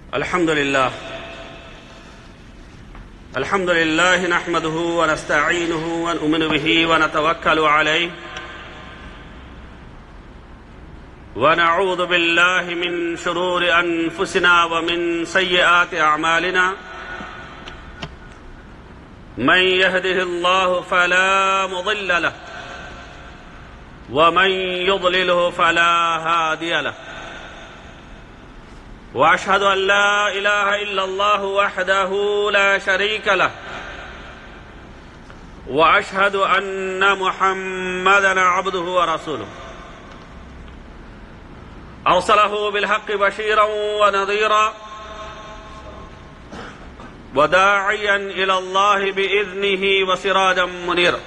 الحمد لله الحمد لله نحمده ونستعينه ونؤمن به ونتوكل عليه ونعوذ بالله من شرور انفسنا ومن سيئات اعمالنا من يهده الله فلا مضل له ومن يضلله فلا هادي له واشهد ان لا اله الا الله وحده لا شريك له واشهد ان محمدا عبده ورسوله ارسله بالحق بشيرا ونذيرا وداعيا الى الله باذنه وسراجا منيرا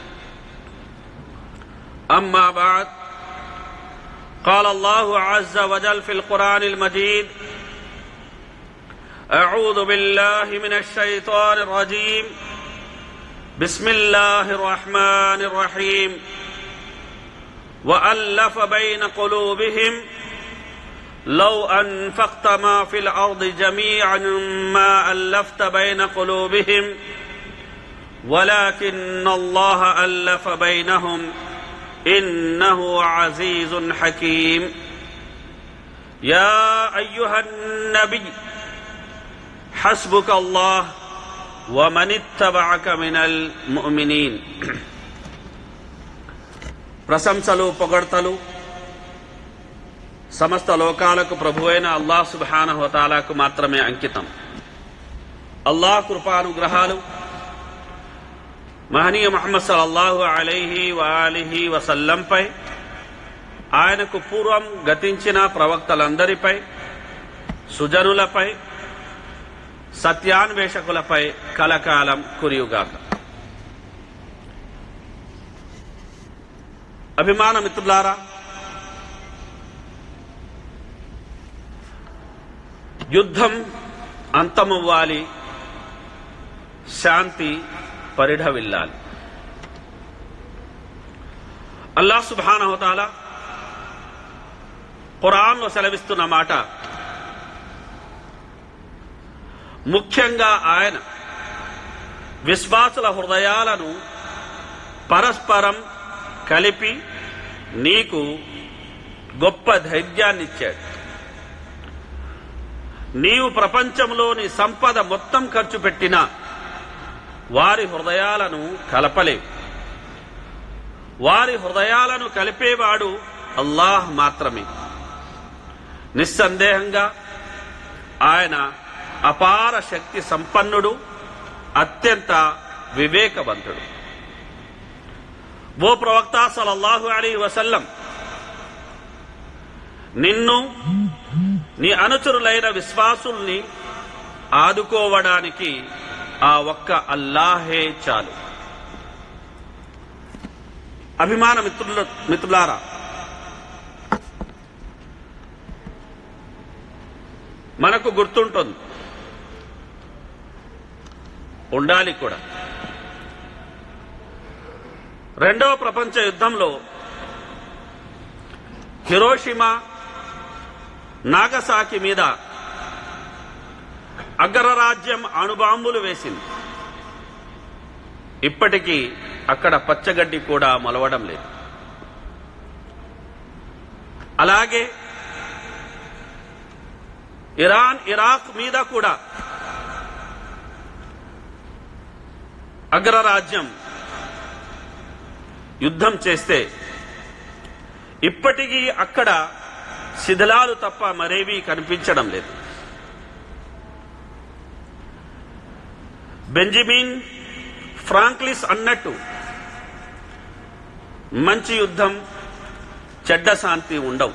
اما بعد قال الله عز وجل في القرآن المجيد أعوذ بالله من الشيطان الرجيم بسم الله الرحمن الرحيم وألف بين قلوبهم لو أنفقت ما في الأرض جميعا ما ألفت بين قلوبهم ولكن الله ألف بينهم إنه عزيز حكيم يا أيها النبي حسبك الله ومن اتبعك من المؤمنين ప్రశంసలు పొగడ్తలు సమస్త లోకాలకు ప్రభువైన అల్లాహ్ సుబానహోతాలకు మాత్రమే అంకితం అల్లాహ్ కృపానుగ్రహాలు మహనీయ మహమ్మద్ సల్లల్లాహు అలైహి వాలిహి వసల్లంపై ఆయనకు పూర్వం గతించిన ప్రవక్తలందరిపై సుజనులపై సత్యాన్వేషకులపై కలకాలం కురియుగాక అభిమాన మిత్రులారా యుద్ధం అంతమవ్వాలి శాంతి పరిఢవిల్లాలి అల్లాహ్ సుబానహతాల ఖురాన్లో సెలవిస్తున్న మాట ముఖ్యంగా ఆయన విశ్వాసుల హృదయాలను పరస్పరం కలిపి నీకు గొప్ప ధైర్యాన్నిచ్చాడు నీవు ప్రపంచంలోని సంపద మొత్తం ఖర్చు పెట్టినా వారి హృదయాలను కలపలేవు వారి హృదయాలను కలిపేవాడు అల్లాహ్ మాత్రమే నిస్సందేహంగా ఆయన అపార శక్తి సంపన్నుడు అత్యంత వివేకవంతుడు ఓ ప్రవక్త సలల్లాహు అలీ వసల్లం నిన్ను నీ అనుచరులైన విశ్వాసుల్ని ఆదుకోవడానికి ఆ ఒక్క అల్లాహే చాలు అభిమాన మిత్రుల మిత్రులారా మనకు గుర్తుంటుంది ఉండాలి కూడా రెండవ ప్రపంచ యుద్ధంలో హిరోషిమా నాగసాకి మీద అగ్రరాజ్యం అణుబాంబులు వేసింది ఇప్పటికీ అక్కడ పచ్చగడ్డి కూడా మొలవడం లేదు అలాగే ఇరాన్ ఇరాక్ మీద కూడా అగ్రరాజ్యం యుద్ధం చేస్తే ఇప్పటికీ అక్కడ శిథిలాలు తప్ప మరేవీ కనిపించడం లేదు బెంజమిన్ ఫ్రాంక్లిస్ అన్నట్టు మంచి యుద్ధం చెడ్డ శాంతి ఉండవు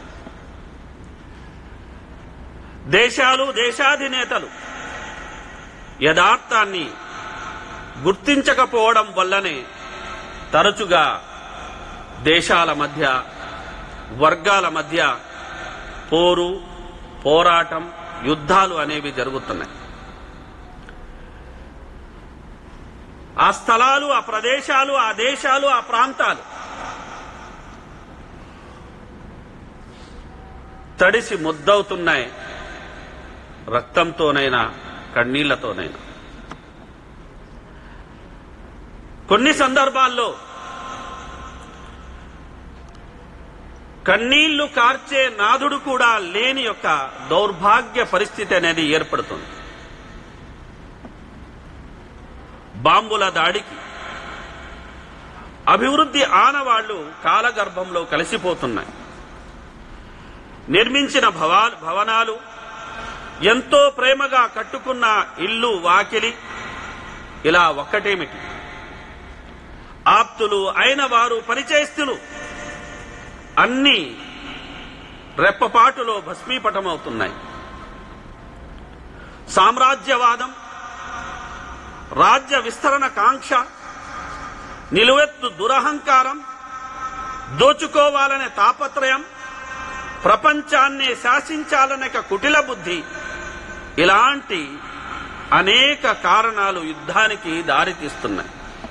దేశాలు దేశాధినేతలు యథార్థాన్ని గుర్తించకపోవడం వల్లనే తరచుగా దేశాల మధ్య వర్గాల మధ్య పోరు పోరాటం యుద్ధాలు అనేవి జరుగుతున్నాయి ఆ స్థలాలు ఆ ప్రదేశాలు ఆ దేశాలు ఆ ప్రాంతాలు తడిసి ముద్దవుతున్నాయి రక్తంతోనైనా కన్నీళ్లతోనైనా కొన్ని సందర్భాల్లో కన్నీళ్లు కార్చే నాథుడు కూడా లేని యొక్క దౌర్భాగ్య పరిస్థితి అనేది ఏర్పడుతుంది బాంబుల దాడికి అభివృద్ధి ఆనవాళ్లు కాలగర్భంలో కలిసిపోతున్నాయి నిర్మించిన భవా భవనాలు ఎంతో ప్రేమగా కట్టుకున్న ఇల్లు వాకిలి ఇలా ఒక్కటేమిటి ఆప్తులు అయిన వారు పరిచయస్తులు అన్నీ రెప్పపాటులో భస్మీపటమవుతున్నాయి సామ్రాజ్యవాదం రాజ్య విస్తరణ కాంక్ష నిలువెత్తు దురహంకారం దోచుకోవాలనే తాపత్రయం ప్రపంచాన్ని శాసించాలనే కుటిల బుద్ధి ఇలాంటి అనేక కారణాలు యుద్ధానికి దారితీస్తున్నాయి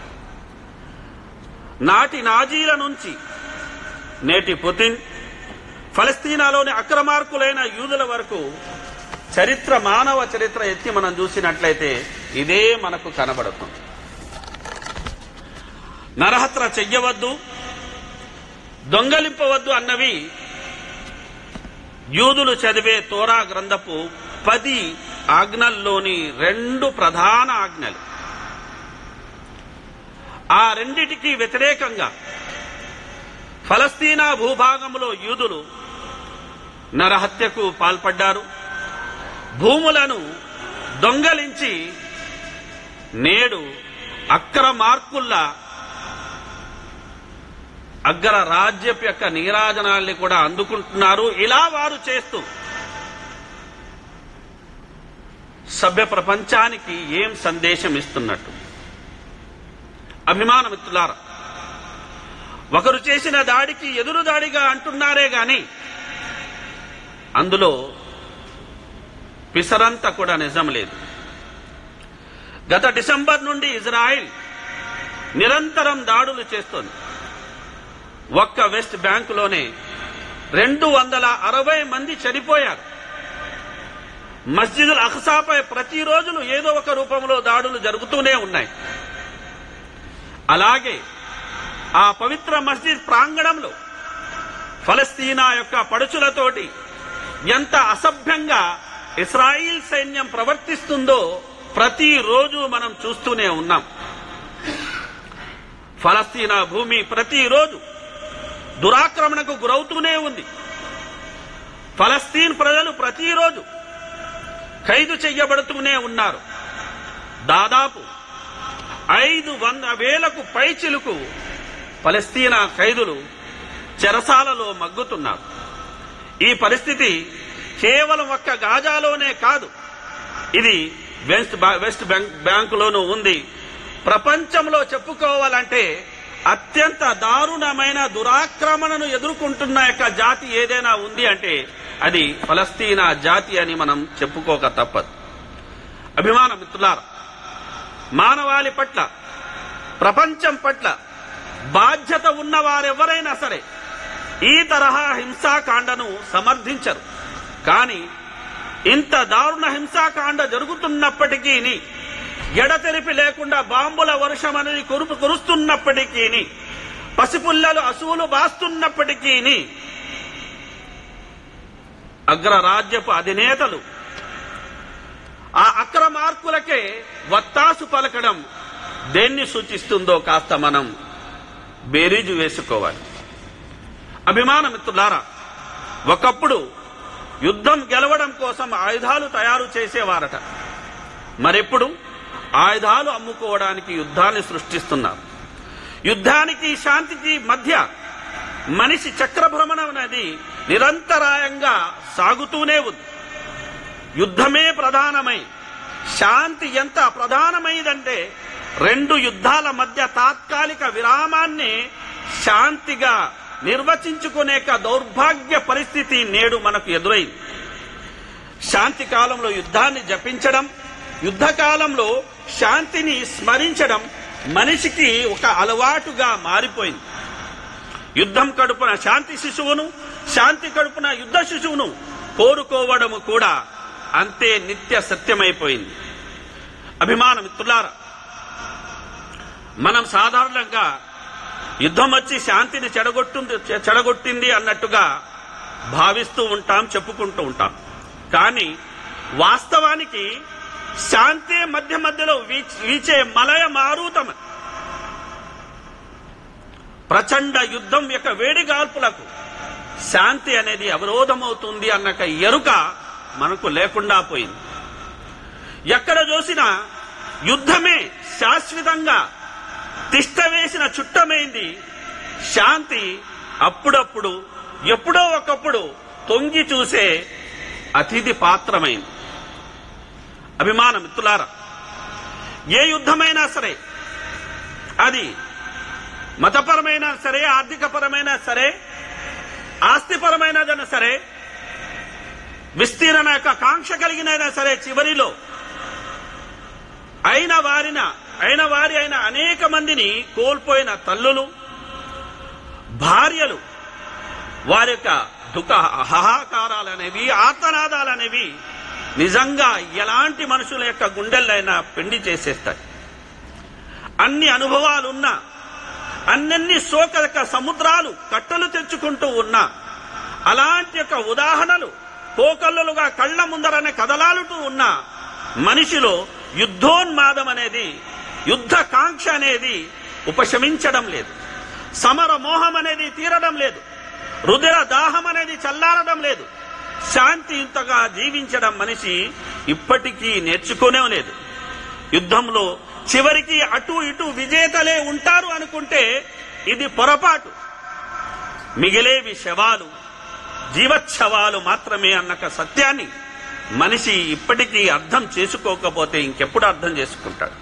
నాటి నాజీల నుంచి నేటి పుతిన్ ఫలస్తీనాలోని అక్రమార్కులైన యూదుల వరకు చరిత్ర మానవ చరిత్ర ఎత్తి మనం చూసినట్లయితే ఇదే మనకు కనబడుతుంది నరహత్ర చెయ్యవద్దు దొంగలింపవద్దు అన్నవి యూదులు చదివే తోరా గ్రంథపు పది ఆజ్ఞల్లోని రెండు ప్రధాన ఆజ్ఞలు ఆ రెండిటికి వ్యతిరేకంగా ఫలస్తీనా భూభాగంలో యూదులు నరహత్యకు పాల్పడ్డారు భూములను దొంగలించి నేడు అక్రమార్కుల్లా అగ్ర రాజ్యపు యొక్క నీరాజనాల్ని కూడా అందుకుంటున్నారు ఇలా వారు చేస్తూ సభ్య ప్రపంచానికి ఏం సందేశం ఇస్తున్నట్టు అభిమాన మిత్రులారా ఒకరు చేసిన దాడికి ఎదురు దాడిగా అంటున్నారే గాని అందులో పిసరంత కూడా నిజం లేదు గత డిసెంబర్ నుండి ఇజ్రాయిల్ నిరంతరం దాడులు చేస్తోంది ఒక్క వెస్ట్ బ్యాంకులోనే రెండు వందల అరవై మంది చనిపోయారు మస్జిదుల్ అఖ్సాపై ప్రతిరోజులు ఏదో ఒక రూపంలో దాడులు జరుగుతూనే ఉన్నాయి అలాగే ఆ పవిత్ర మస్జిద్ ప్రాంగణంలో ఫలస్తీనా యొక్క పడుచులతోటి ఎంత అసభ్యంగా ఇస్రాయిల్ సైన్యం ప్రవర్తిస్తుందో ప్రతిరోజు మనం చూస్తూనే ఉన్నాం ఫలస్తీనా భూమి ప్రతిరోజు దురాక్రమణకు గురవుతూనే ఉంది ఫలస్తీన్ ప్రజలు ప్రతిరోజు ఖైదు చెయ్యబడుతూనే ఉన్నారు దాదాపు ఐదు వంద వేలకు పైచిలుకు ఫలస్తీనా ఖైదులు చెరసాలలో మగ్గుతున్నారు ఈ పరిస్థితి కేవలం ఒక్క గాజాలోనే కాదు ఇది వెస్ట్ బా- వెస్ట్ బ్యాంక్ బ్యాంకులోనూ ఉంది ప్రపంచంలో చెప్పుకోవాలంటే అత్యంత దారుణమైన దురాక్రమణను ఎదుర్కొంటున్న యొక్క జాతి ఏదైనా ఉంది అంటే అది ఫలస్తీనా జాతి అని మనం చెప్పుకోక తప్పదు అభిమాన మిత్రులారా మానవాళి పట్ల ప్రపంచం పట్ల బాధ్యత ఉన్న వారెవరైనా సరే ఈ తరహా హింసాకాండను సమర్థించరు కానీ ఇంత దారుణ హింసాకాండ జరుగుతున్నప్పటికీ ఎడతెరిపి లేకుండా బాంబుల వర్షం అనేది కురుపు కురుస్తున్నప్పటికీ పసిపుల్లలు అసువులు బాస్తున్నప్పటికీ అగ్రరాజ్యపు అధినేతలు ఆ అక్రమార్కులకే వత్తాసు పలకడం దేన్ని సూచిస్తుందో కాస్త మనం బేరీజు వేసుకోవాలి అభిమాన మిత్రులారా ఒకప్పుడు యుద్ధం గెలవడం కోసం ఆయుధాలు తయారు చేసేవారట మరెప్పుడు ఆయుధాలు అమ్ముకోవడానికి యుద్ధాన్ని సృష్టిస్తున్నారు యుద్ధానికి శాంతికి మధ్య మనిషి చక్రభ్రమణం అనేది నిరంతరాయంగా సాగుతూనే ఉంది యుద్ధమే ప్రధానమై శాంతి ఎంత ప్రధానమైందంటే రెండు యుద్ధాల మధ్య తాత్కాలిక విరామాన్ని శాంతిగా నిర్వచించుకునే దౌర్భాగ్య పరిస్థితి నేడు మనకు ఎదురైంది శాంతి కాలంలో యుద్ధాన్ని జపించడం యుద్ధ కాలంలో శాంతిని స్మరించడం మనిషికి ఒక అలవాటుగా మారిపోయింది యుద్ధం కడుపున శాంతి శిశువును శాంతి కడుపున యుద్ధ శిశువును కోరుకోవడము కూడా అంతే నిత్య సత్యమైపోయింది అభిమాన మిత్రులారా మనం సాధారణంగా యుద్ధం వచ్చి శాంతిని చెడగొట్టుంది చెడగొట్టింది అన్నట్టుగా భావిస్తూ ఉంటాం చెప్పుకుంటూ ఉంటాం కానీ వాస్తవానికి శాంతి మధ్య మధ్యలో వీచ్- వీచే మలయ మారుతమ ప్రచండ యుద్ధం యొక్క వేడిగాల్పులకు శాంతి అనేది అవరోధమవుతుంది అన్నక ఎరుక మనకు లేకుండా పోయింది ఎక్కడ చూసినా యుద్ధమే శాశ్వతంగా తిష్ట వేసిన చుట్టమైంది శాంతి అప్పుడప్పుడు ఎప్పుడో ఒకప్పుడు తొంగి చూసే అతిథి పాత్రమైంది అభిమాన మిత్రులారా ఏ యుద్ధమైనా సరే అది మతపరమైన సరే ఆర్థికపరమైన సరే ఆస్తిపరమైనదైనా సరే విస్తీరణ యొక్క కాంక్ష కలిగినైనా సరే చివరిలో అయిన వారిన అయిన వారి అయిన అనేక మందిని కోల్పోయిన తల్లులు భార్యలు వారి యొక్క దుఃఖ హాహాకారాలనేవి ఆర్తనాదాలనేవి నిజంగా ఎలాంటి మనుషుల యొక్క గుండెలైనా పిండి చేసేస్తాయి అన్ని అనుభవాలున్నా అన్నన్ని శోక సముద్రాలు కట్టలు తెచ్చుకుంటూ ఉన్నా అలాంటి యొక్క ఉదాహరణలు కోకల్లులుగా కళ్ళ ముందరనే కదలాలుతూ ఉన్న మనిషిలో యుద్ధోన్మాదం అనేది యుద్ధ కాంక్ష అనేది ఉపశమించడం లేదు సమర మోహం అనేది తీరడం లేదు రుధిర దాహం అనేది చల్లారడం లేదు శాంతి ఇంతగా జీవించడం మనిషి ఇప్పటికీ నేర్చుకునే లేదు యుద్ధంలో చివరికి అటు ఇటు విజేతలే ఉంటారు అనుకుంటే ఇది పొరపాటు మిగిలేవి శవాలు జీవచ్ఛవాలు మాత్రమే అన్నక సత్యాన్ని మనిషి ఇప్పటికీ అర్థం చేసుకోకపోతే ఇంకెప్పుడు అర్థం చేసుకుంటాడు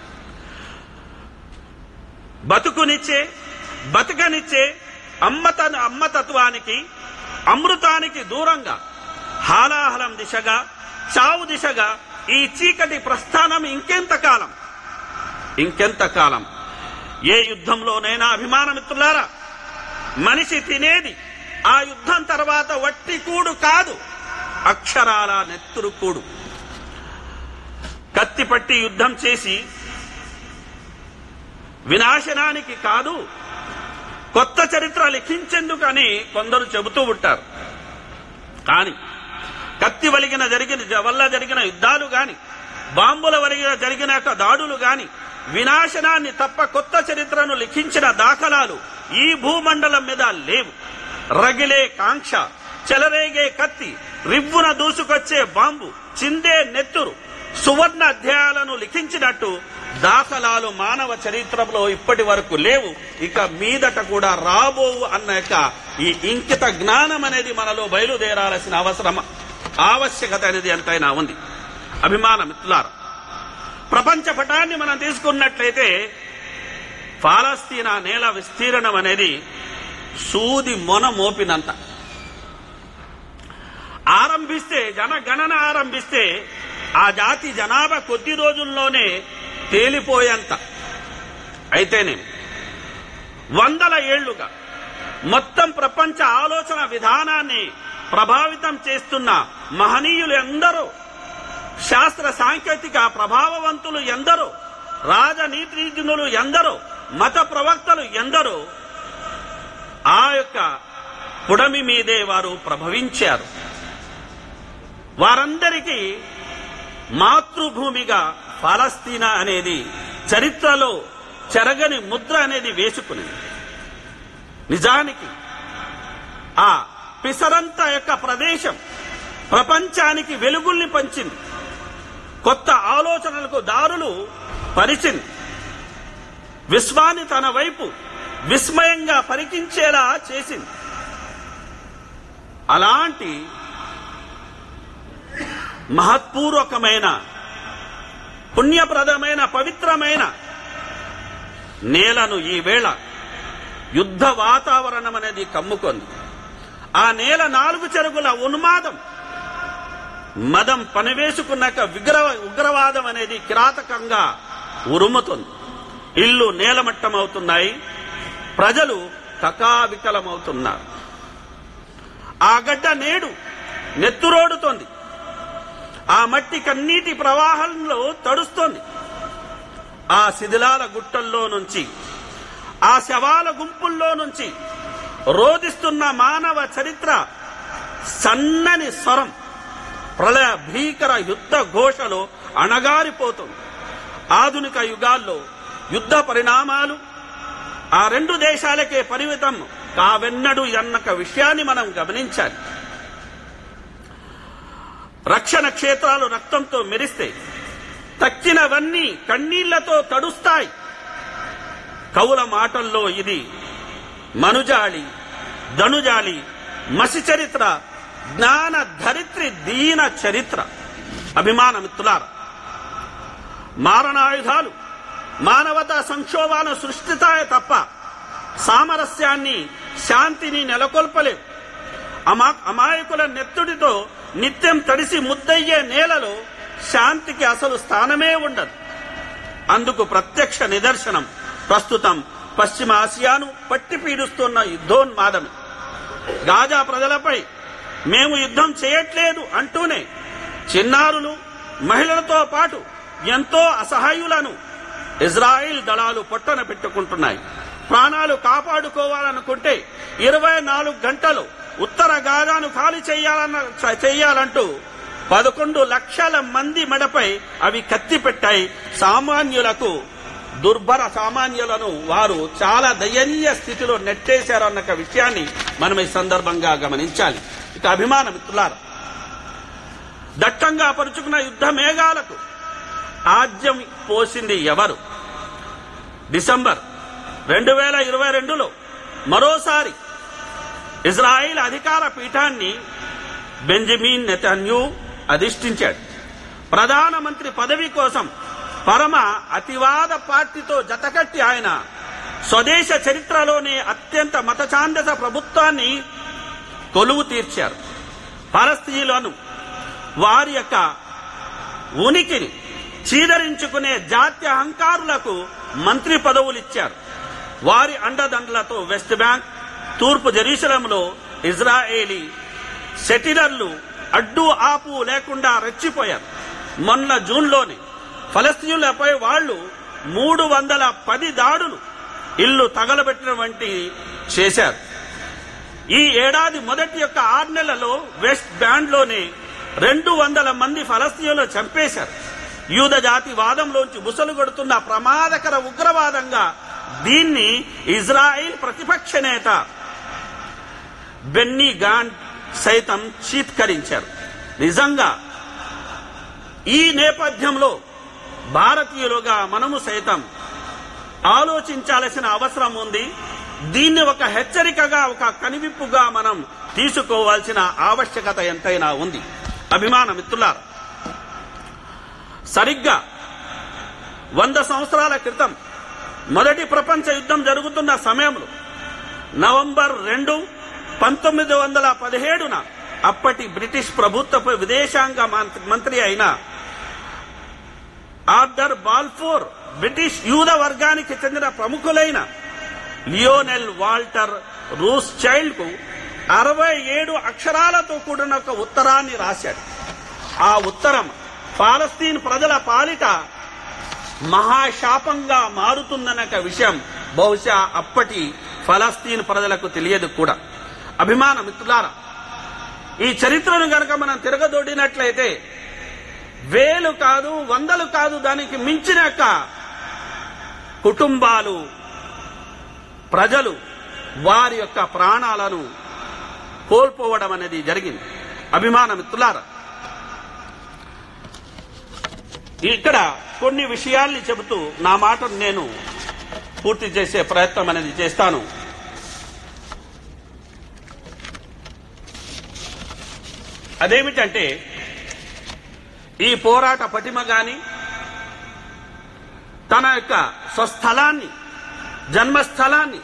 బతుకునిచ్చే బతుకనిచ్చే అమ్మత అమ్మతత్వానికి అమృతానికి దూరంగా హాలాహలం దిశగా చావు దిశగా ఈ చీకటి ప్రస్థానం ఇంకెంత కాలం ఇంకెంత కాలం ఏ యుద్ధంలోనైనా అభిమానమిత్రులారా మనిషి తినేది ఆ యుద్ధం తర్వాత వట్టి కూడు కాదు అక్షరాల నెత్తురు కూడు కత్తి పట్టి యుద్ధం చేసి వినాశనానికి కాదు కొత్త చరిత్ర లిఖించేందుకని కొందరు చెబుతూ ఉంటారు కానీ కత్తి వలిగిన జరిగిన వల్ల జరిగిన యుద్ధాలు గాని బాంబుల వలిగిన జరిగిన యొక్క దాడులు గాని వినాశనాన్ని తప్ప కొత్త చరిత్రను లిఖించిన దాఖలాలు ఈ భూమండలం మీద లేవు రగిలే కాంక్ష చెలరేగే కత్తి రివ్వున దూసుకొచ్చే బాంబు చిందే నెత్తురు సువర్ణ అధ్యాయాలను లిఖించినట్టు దాఖలాలు మానవ చరిత్రలో ఇప్పటి వరకు లేవు ఇక మీదట కూడా రాబోవు అన్న యొక్క ఈ ఇంకిత జ్ఞానం అనేది మనలో బయలుదేరాల్సిన అవసరం ఆవశ్యకత అనేది ఎంతైనా ఉంది అభిమాన మిత్రులారా ప్రపంచ పటాన్ని మనం తీసుకున్నట్లయితే పాలస్తీనా నేల విస్తీర్ణం అనేది సూది మొన మోపినంత ఆరంభిస్తే జనగణన ఆరంభిస్తే ఆ జాతి జనాభా కొద్ది రోజుల్లోనే తేలిపోయేంత అయితేనే వందల ఏళ్లుగా మొత్తం ప్రపంచ ఆలోచన విధానాన్ని ప్రభావితం చేస్తున్న మహనీయులు ఎందరో శాస్త్ర సాంకేతిక ప్రభావవంతులు ఎందరో రాజనీతిజ్ఞులు ఎందరో మత ప్రవక్తలు ఎందరో ఆ యొక్క పుడమి మీదే వారు ప్రభవించారు వారందరికీ మాతృభూమిగా ఫలస్తీనా అనేది చరిత్రలో చెరగని ముద్ర అనేది వేసుకునింది నిజానికి ఆ పిసరంత యొక్క ప్రదేశం ప్రపంచానికి వెలుగుల్ని పంచింది కొత్త ఆలోచనలకు దారులు పరిచింది విశ్వాన్ని తన వైపు విస్మయంగా పరికించేలా చేసింది అలాంటి మహత్పూర్వకమైన పుణ్యప్రదమైన పవిత్రమైన నేలను ఈ వేళ యుద్ధ వాతావరణం అనేది కమ్ముకుంది ఆ నేల నాలుగు చెరుగుల ఉన్మాదం మదం పనివేసుకున్నాక విగ్ర ఉగ్రవాదం అనేది కిరాతకంగా ఉరుముతుంది ఇల్లు నేలమట్టమవుతున్నాయి ప్రజలు కకావికలమవుతున్నారు ఆ గడ్డ నేడు నెత్తురోడుతోంది ఆ మట్టి కన్నీటి ప్రవాహంలో తడుస్తోంది ఆ శిథిలాల గుట్టల్లో నుంచి ఆ శవాల గుంపుల్లో నుంచి రోధిస్తున్న మానవ చరిత్ర సన్నని స్వరం ప్రళయ భీకర యుద్ధ ఘోషలో అణగారిపోతుంది ఆధునిక యుగాల్లో యుద్ధ పరిణామాలు ఆ రెండు దేశాలకే పరిమితం కావెన్నడు అన్నక విషయాన్ని మనం గమనించాలి రక్షణ క్షేత్రాలు రక్తంతో మెరిస్తే తక్కినవన్నీ కన్నీళ్లతో తడుస్తాయి కవుల మాటల్లో ఇది మనుజాళి ధనుజాళి మసి చరిత్ర జ్ఞాన ధరిత్రి దీన చరిత్ర అభిమానమిత్రులారా మారణాయుధాలు మానవతా సంక్షోభాలను సృష్టితాయే తప్ప సామరస్యాన్ని శాంతిని నెలకొల్పలేవు అమా అమాయకుల నెత్తుడితో నిత్యం తడిసి ముద్దయ్యే నేలలో శాంతికి అసలు స్థానమే ఉండదు అందుకు ప్రత్యక్ష నిదర్శనం ప్రస్తుతం పశ్చిమ ఆసియాను పట్టి పీడిస్తున్న యుద్ధోన్మాదమే గాజా ప్రజలపై మేము యుద్ధం చేయట్లేదు అంటూనే చిన్నారులు మహిళలతో పాటు ఎంతో అసహాయులను ఇజ్రాయిల్ దళాలు పొట్టన పెట్టుకుంటున్నాయి ప్రాణాలు కాపాడుకోవాలనుకుంటే ఇరవై నాలుగు గంటలు ఉత్తర గాజాను ఖాళీ చేయాలన్న చేయాలంటూ పదకొండు లక్షల మంది మెడపై అవి కత్తి పెట్టాయి సామాన్యులకు దుర్భర సామాన్యులను వారు చాలా దయనీయ స్థితిలో నెట్టేశారన్న విషయాన్ని మనం ఈ సందర్భంగా గమనించాలి ఇక అభిమాన మిత్రులారా దట్టంగా పరుచుకున్న యుద్ధ మేఘాలకు ఆద్యం పోసింది ఎవరు డిసెంబర్ రెండు వేల ఇరవై రెండులో మరోసారి ఇజ్రాయిల్ అధికార పీఠాన్ని బెంజమిన్ నెతన్యూ అధిష్ఠించాడు ప్రధానమంత్రి పదవి కోసం పరమ అతివాద పార్టీతో జతకట్టి ఆయన స్వదేశ చరిత్రలోనే అత్యంత మతఛాందస ప్రభుత్వాన్ని కొలువు తీర్చారు పాలస్తీయులను వారి యొక్క ఉనికిని చీదరించుకునే జాత్య అహంకారులకు మంత్రి పదవులు ఇచ్చారు వారి అండదండలతో వెస్ట్ బ్యాంక్ తూర్పు జెరూసలంలో ఇజ్రాయేలీ సెటిలర్లు అడ్డు ఆపు లేకుండా రెచ్చిపోయారు మొన్న జూన్లోనే ఫలస్తీనులపై వాళ్ళు మూడు వందల పది దాడులు ఇల్లు తగలబెట్టిన వంటి చేశారు ఈ ఏడాది మొదటి యొక్క ఆరు నెలలో వెస్ట్ బ్యాండ్లోనే రెండు వందల మంది ఫలస్తీనులు చంపేశారు యూద జాతి వాదంలోంచి బుసలు కొడుతున్న ప్రమాదకర ఉగ్రవాదంగా దీన్ని ఇజ్రాయిల్ ప్రతిపక్ష నేత బెన్నీ గాన్ సైతం చీత్కరించారు నిజంగా ఈ నేపథ్యంలో భారతీయులుగా మనము సైతం ఆలోచించాల్సిన అవసరం ఉంది దీన్ని ఒక హెచ్చరికగా ఒక కనివిప్పుగా మనం తీసుకోవాల్సిన ఆవశ్యకత ఎంతైనా ఉంది అభిమాన మిత్రులారా సరిగ్గా వంద సంవత్సరాల క్రితం మొదటి ప్రపంచ యుద్ధం జరుగుతున్న సమయంలో నవంబర్ రెండు పంతొమ్మిది వందల పదిహేడున అప్పటి బ్రిటిష్ ప్రభుత్వపు విదేశాంగ మంత్రి- మంత్రి అయిన ఆర్డర్ బాల్ఫోర్ బ్రిటిష్ యూద వర్గానికి చెందిన ప్రముఖులైన లియోనెల్ వాల్టర్ రూస్ చైల్డ్ కు అరవై ఏడు అక్షరాలతో కూడిన ఒక ఉత్తరాన్ని రాశాడు ఆ ఉత్తరం పాలస్తీన్ ప్రజల పాలిట మహాశాపంగా మారుతుందనక విషయం బహుశా అప్పటి ఫలస్తీన్ ప్రజలకు తెలియదు కూడా అభిమాన మిత్రులారా ఈ చరిత్రను గనక మనం తిరగదొడినట్లయితే వేలు కాదు వందలు కాదు దానికి మించిన యొక్క కుటుంబాలు ప్రజలు వారి యొక్క ప్రాణాలను కోల్పోవడం అనేది జరిగింది అభిమాన మిత్రులారా ఇక్కడ కొన్ని విషయాల్ని చెబుతూ నా మాటను నేను పూర్తి చేసే ప్రయత్నం అనేది చేస్తాను అదేమిటంటే ఈ పోరాట పటిమ గాని తన యొక్క స్వస్థలాన్ని జన్మస్థలాన్ని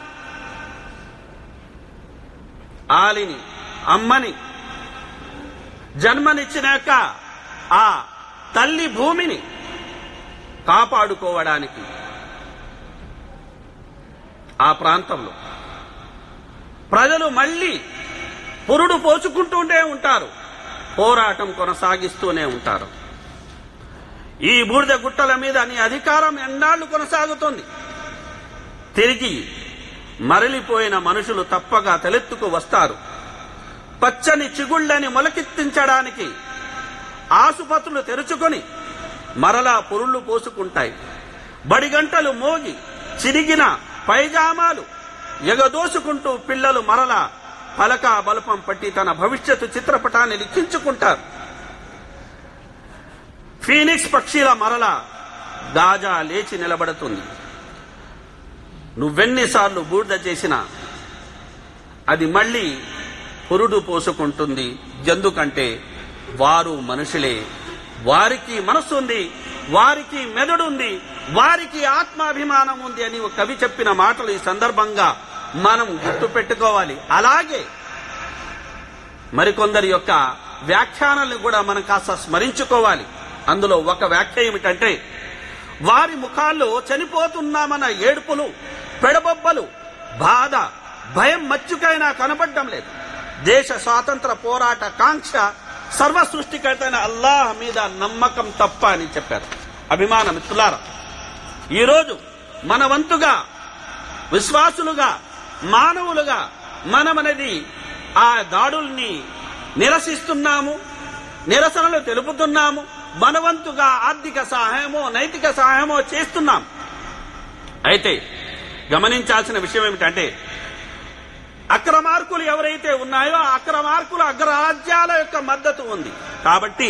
ఆలిని అమ్మని జన్మనిచ్చిన యొక్క ఆ తల్లి భూమిని కాపాడుకోవడానికి ఆ ప్రాంతంలో ప్రజలు మళ్ళీ పురుడు పోచుకుంటూనే ఉంటారు పోరాటం కొనసాగిస్తూనే ఉంటారు ఈ బూడిద గుట్టల మీద నీ అధికారం ఎన్నాళ్లు కొనసాగుతుంది తిరిగి మరలిపోయిన మనుషులు తప్పగా తలెత్తుకు వస్తారు పచ్చని చిగుళ్ళని మొలకెత్తించడానికి ఆసుపత్రులు తెరుచుకొని మరలా పొరుళ్ళు పోసుకుంటాయి బడిగంటలు మోగి చిరిగిన పైజామాలు ఎగదోసుకుంటూ పిల్లలు మరల పలక బలపం పట్టి తన భవిష్యత్తు చిత్రపటాన్ని లిఖించుకుంటారు ఫీనిక్స్ పక్షిల మరల గాజా లేచి నిలబడుతుంది నువ్వెన్నిసార్లు బూడిద చేసినా అది మళ్ళీ పురుడు పోసుకుంటుంది ఎందుకంటే వారు మనుషులే వారికి మనస్సు ఉంది వారికి మెదడుంది వారికి ఆత్మాభిమానం ఉంది అని ఒక కవి చెప్పిన మాటలు ఈ సందర్భంగా మనం గుర్తు పెట్టుకోవాలి అలాగే మరికొందరి యొక్క వ్యాఖ్యానాలను కూడా మనం కాస్త స్మరించుకోవాలి అందులో ఒక వ్యాఖ్య ఏమిటంటే వారి ముఖాల్లో చనిపోతున్నామన్న ఏడుపులు పెడబొబ్బలు బాధ భయం మచ్చుకైనా కనబడడం లేదు దేశ స్వాతంత్ర పోరాట కాంక్ష సర్వ సృష్టికర్తైన అల్లాహ్ మీద నమ్మకం తప్ప అని చెప్పారు అభిమాన మిత్రులారా ఈరోజు మన వంతుగా విశ్వాసులుగా మానవులుగా మనమనేది ఆ దాడుల్ని నిరసిస్తున్నాము నిరసనలు తెలుపుతున్నాము మనవంతుగా ఆర్థిక సహాయమో నైతిక సహాయమో చేస్తున్నాం అయితే గమనించాల్సిన విషయం ఏమిటంటే అక్రమార్కులు ఎవరైతే ఉన్నాయో ఆ అక్రమార్కుల అగ్రరాజ్యాల యొక్క మద్దతు ఉంది కాబట్టి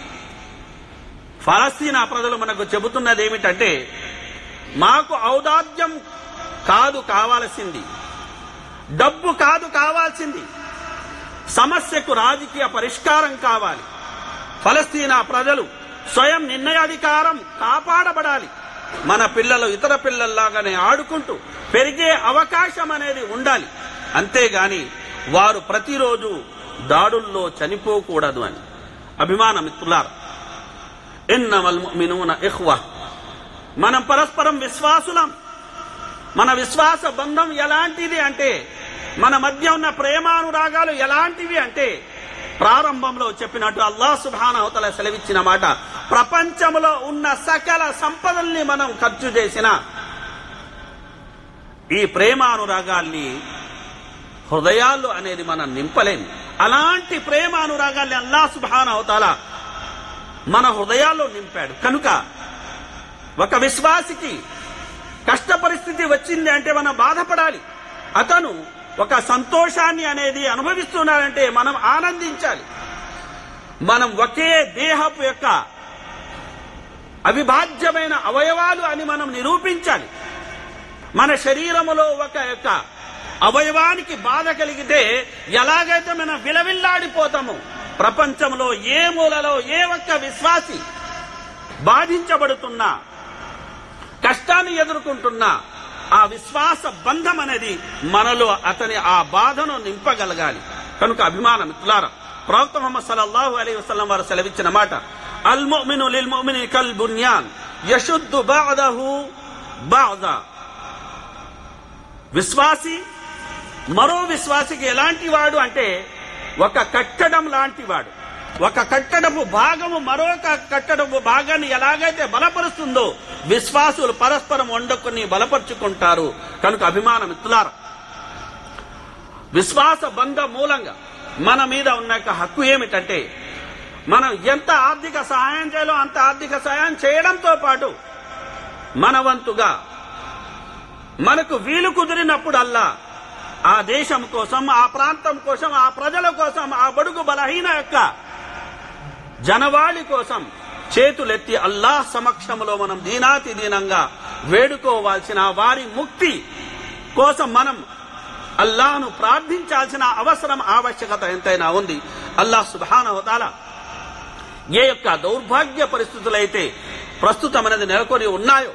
ఫలస్తీనా ప్రజలు మనకు చెబుతున్నది ఏమిటంటే మాకు ఔదార్యం కాదు కావాల్సింది డబ్బు కాదు కావాల్సింది సమస్యకు రాజకీయ పరిష్కారం కావాలి ఫలస్తీనా ప్రజలు స్వయం నిర్ణయాధికారం కాపాడబడాలి మన పిల్లలు ఇతర పిల్లల్లాగానే ఆడుకుంటూ పెరిగే అవకాశం అనేది ఉండాలి అంతేగాని వారు ప్రతిరోజు దాడుల్లో చనిపోకూడదు అని అభిమాన మిత్రులారు ఎన్నమల్ మినూన ఇహ్వా మనం పరస్పరం విశ్వాసులం మన విశ్వాస బంధం ఎలాంటిది అంటే మన మధ్య ఉన్న ప్రేమానురాగాలు ఎలాంటివి అంటే ప్రారంభంలో చెప్పినట్టు అల్లాహ్ సుబానవతల సెలవిచ్చిన మాట ప్రపంచంలో ఉన్న సకల సంపదల్ని మనం ఖర్చు చేసిన ఈ ప్రేమానురాగాల్ని హృదయాల్లో అనేది మనం నింపలేము అలాంటి ప్రేమానురాగాల్ని అల్లాహ్ సుబానవతల మన హృదయాల్లో నింపాడు కనుక ఒక విశ్వాసికి కష్ట పరిస్థితి వచ్చింది అంటే మనం బాధపడాలి అతను ఒక సంతోషాన్ని అనేది అనుభవిస్తున్నాడంటే మనం ఆనందించాలి మనం ఒకే దేహపు యొక్క అవిభాజ్యమైన అవయవాలు అని మనం నిరూపించాలి మన శరీరములో ఒక యొక్క అవయవానికి బాధ కలిగితే ఎలాగైతే మనం విలవిల్లాడిపోతామో ప్రపంచంలో ఏ మూలలో ఏ ఒక్క విశ్వాసి బాధించబడుతున్నా కష్టాన్ని ఎదుర్కొంటున్నా ఆ విశ్వాస బంధం అనేది మనలో అతని ఆ బాధను నింపగలగాలి కనుక అభిమాన మిత్రులారా ప్రవక్త ముహమ్మద్ సల్లల్లాహు అలైహి వసల్లం వారు సెలవిచ్చిన మాట అల్ ముమిను లిల్ ముమిని కల్ బున్యాన్ యశుద్దు బాదహు బాద విశ్వాసి మరో విశ్వాసికి ఎలాంటి వాడు అంటే ఒక కట్టడం లాంటి వాడు ఒక కట్టడపు భాగము మరొక కట్టడపు భాగాన్ని ఎలాగైతే బలపరుస్తుందో విశ్వాసులు పరస్పరం వండుకొని బలపరుచుకుంటారు కనుక అభిమాన మిత్రులారా విశ్వాస బంధ మూలంగా మన మీద ఉన్న యొక్క హక్కు ఏమిటంటే మనం ఎంత ఆర్థిక సహాయం చేయాలో అంత ఆర్థిక సహాయం చేయడంతో పాటు మన వంతుగా మనకు వీలు కుదిరినప్పుడల్లా ఆ దేశం కోసం ఆ ప్రాంతం కోసం ఆ ప్రజల కోసం ఆ బడుగు బలహీన యొక్క జనవాళి కోసం చేతులెత్తి అల్లాహ్ సమక్షంలో మనం దీనాతి దీనంగా వేడుకోవాల్సిన వారి ముక్తి కోసం మనం అల్లాహను ప్రార్థించాల్సిన అవసరం ఆవశ్యకత ఎంతైనా ఉంది అల్లాహ్ సుబానవతాల ఏ యొక్క దౌర్భాగ్య పరిస్థితులైతే ప్రస్తుతం అనేది నెలకొని ఉన్నాయో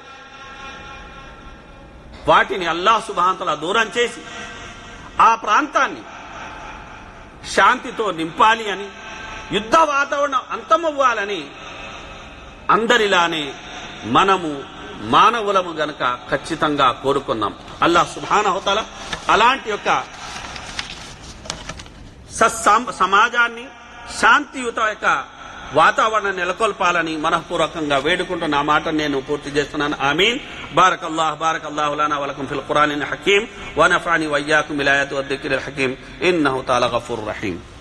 వాటిని అల్లాహ్ సుబాంతల దూరం చేసి ఆ ప్రాంతాన్ని శాంతితో నింపాలి అని యుద్ధ వాతావరణం అంతమవ్వాలని అందరిలానే మనము మానవులము గనక ఖచ్చితంగా కోరుకున్నాం అల్లాహ్ సుభానహతల అలాంటి యొక్క సత్సాం- సమాజాన్ని శాంతియుత యొక్క వాతావరణం నెలకొల్పాలని మనఃపూర్వకంగా వేడుకుంటూ నా మాట నేను పూర్తి చేస్తున్నాను ఆమీన్ బారక్ అల్లాహ్ బారక్ అల్లాహు లనా వలకం ఫిల్ ఖురాన్ హకీం వనఫాని వయ్యాకుం విలాయత్ వద్దిక్రిల్ హకీం ఇన్నహు తాలా గఫూర్ రహీం